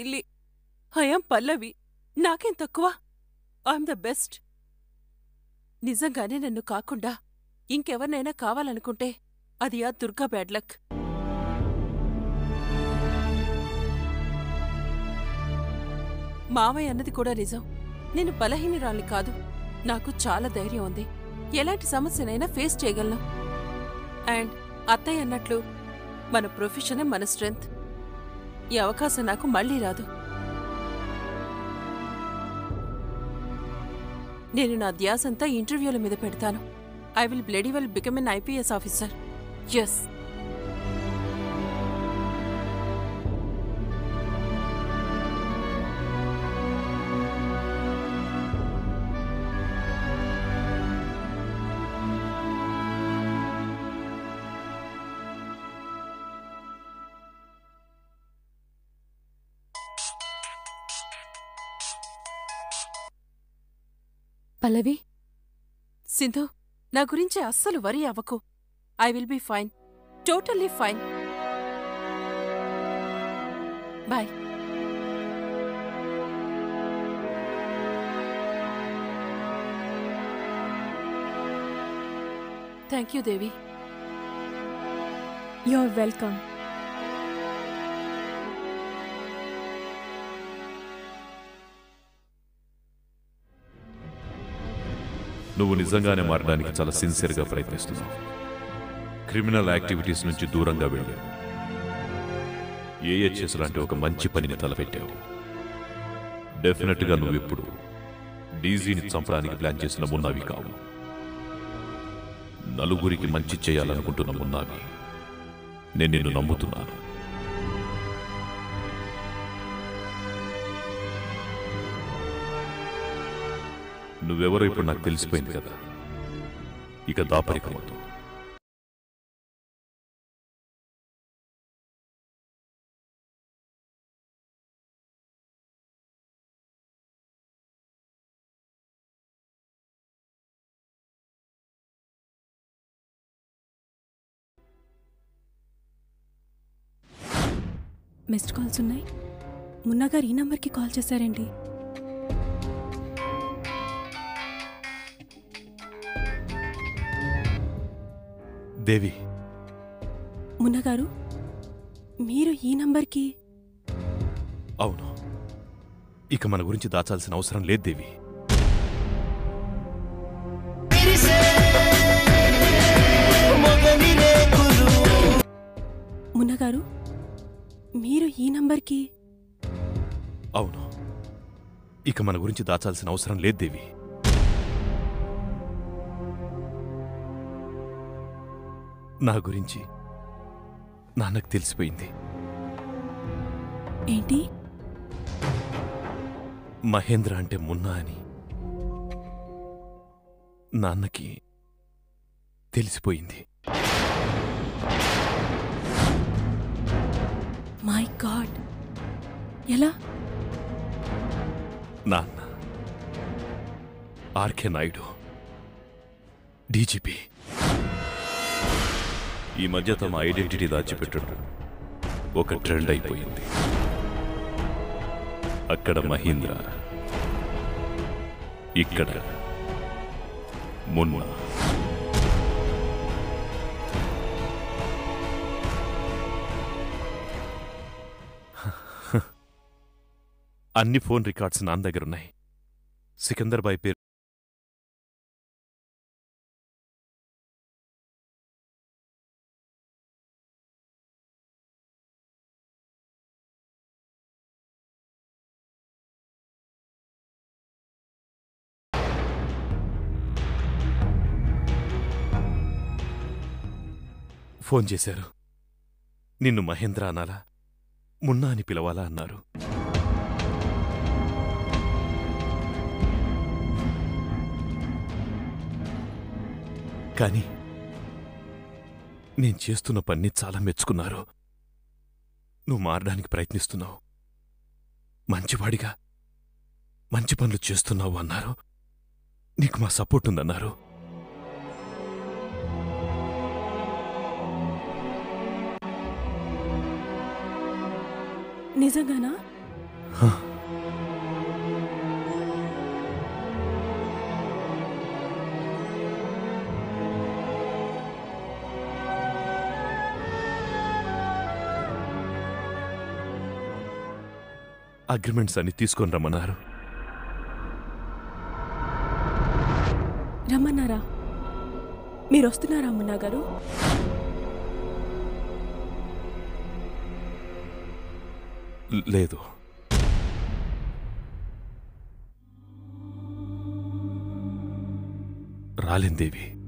ఇల్లి I'm పల్లవి నాకేం తక్కువ I'm the best నిజంగానే నన్ను కాకుండా ఇంకెవరినైనా కావాలనుకుంటే అది ఆ దుర్గా బ్యాడ్ లక్ మావయ్య అన్నది కూడా నిజం నేను బలహీనురాల్ని కాదు నాకు చాలా ధైర్యం ఉంది ఎలాంటి సమస్యనైనా ఫేస్ చేయగలను అండ్ అత్తయ్య అన్నట్లు మన ప్రొఫెషనే మన స్ట్రెంగ్త్ ఈ అవకాశం నాకు మళ్ళీ రాదు నేను నా ధ్యాసంతా ఇంటర్వ్యూల మీద పెడతాను I will bloody well become an IPS officer yes Pallavi Sindhu నా గురించి అస్సలు వరి అవ్వకు I will be fine totally fine bye thank you Devi you're welcome నువ్వు నిజంగానే మారడానికి చాలా సిన్సియర్గా ప్రయత్నిస్తున్నావు క్రిమినల్ యాక్టివిటీస్ నుంచి దూరంగా వెళ్ళావు ఏహెచ్ఎస్ లాంటి ఒక మంచి పనిని తలపెట్టావు డెఫినెట్గా నువ్వు ఇప్పుడు డీజీని చంపడానికి ప్లాన్ చేసిన మున్నావి కావు నలుగురికి మంచి చేయాలనుకుంటున్న మున్నావి నేను నిన్ను నమ్ముతున్నాను నువ్వెవరో ఇప్పుడు నాకు తెలిసిపోయింది కదా ఇక దాపరికమవుతూ మిస్డ్ కాల్స్ ఉన్నాయి మున్నా గారు ఈ నంబర్కి కాల్ చేశారేంటి దేవి మున్నా గారు మీరు ఈ నంబర్కి అవును ఇక మన గురించి దాచాల్సిన అవసరం లేదు దేవి మున్నా గారు మీరు ఈ నంబర్కి అవును ఇక మన గురించి దాచాల్సిన అవసరం లేదు దేవి నా గురించి నాన్నకు తెలిసిపోయింది ఏంటి మహేంద్ర అంటే మున్నా అని నాన్నకి తెలిసిపోయింది మై గాడ్ ఎలా నాన్న ఆర్కే నాయుడు డీజీపీ ఈ మధ్య తమ ఐడెంటిటీ దాచిపెట్టడం ఒక ట్రెండ్ అయిపోయింది అక్కడ మహీంద్ర ఇక్కడ మున్నా అన్ని ఫోన్ రికార్డ్స్ నాన్న దగ్గరున్నాయి సికందర్ బాయ్ పేరు ఫోన్ చేశారు నిన్ను మహేంద్ర అనాలా మున్నా అని పిలవాలా అన్నారు కానీ నేను చేస్తున్న పని చాలా మెచ్చుకున్నారు నువ్వు మారడానికి ప్రయత్నిస్తున్నావు మంచివాడిగా మంచి పనులు చేస్తున్నావు అన్నారు నీకు మా సపోర్ట్ ఉందన్నారు నిజంగానా అగ్రిమెంట్స్ అన్ని తీసుకొని రమ్మన్నారు రమ్మన్నారా మీరు వస్తున్నారా మున్నా గారు ల- లేదు రాలేం దేవి